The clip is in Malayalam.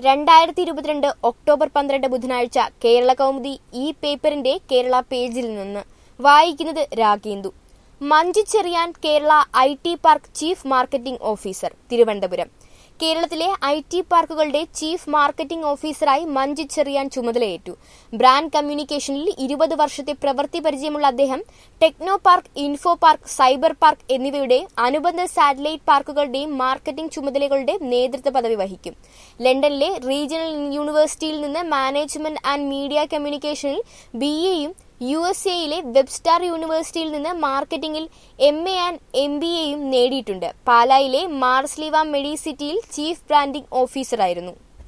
രണ്ടായിരത്തി ഇരുപത്തിരണ്ട് ഒക്ടോബർ പന്ത്രണ്ട് ബുധനാഴ്ച കേരള കൗമുദി ഈ പേപ്പറിന്റെ കേരള പേജിൽ നിന്ന് വായിക്കുന്നത് Ragendu Manju Cherian Kerala I T park chief marketing officer Thiruvananthapuram കേരളത്തിലെ ഐ ടി പാർക്കുകളുടെ ചീഫ് മാർക്കറ്റിംഗ് ഓഫീസറായി മഞ്ജു ചെറിയാൻ ചുമതലയേറ്റു ബ്രാൻഡ് കമ്മ്യൂണിക്കേഷനിൽ ഇരുപത് വർഷത്തെ പ്രവൃത്തി പരിചയമുള്ള അദ്ദേഹം Technopark Infopark Cyberpark എന്നിവയുടെ അനുബന്ധ സാറ്റലൈറ്റ് പാർക്കുകളുടെയും മാർക്കറ്റിംഗ് ചുമതലകളുടെ നേതൃത്വ പദവി വഹിക്കും ലണ്ടനിലെ റീജിയണൽ യൂണിവേഴ്സിറ്റിയിൽ നിന്ന് മാനേജ്മെന്റ് ആൻഡ് മീഡിയ കമ്മ്യൂണിക്കേഷനിൽ ബി എയും യു എസ് എയിലെ വെബ്സ്റ്റാർ യൂണിവേഴ്സിറ്റിയിൽ നിന്ന് മാർക്കറ്റിംഗിൽ M A and M B എയും നേടിയിട്ടുണ്ട് പാലായിലെ മാർസ്ലിവ മെഡിസിറ്റിയിൽ ചീഫ് ബ്രാൻഡിംഗ് ഓഫീസറായിരുന്നു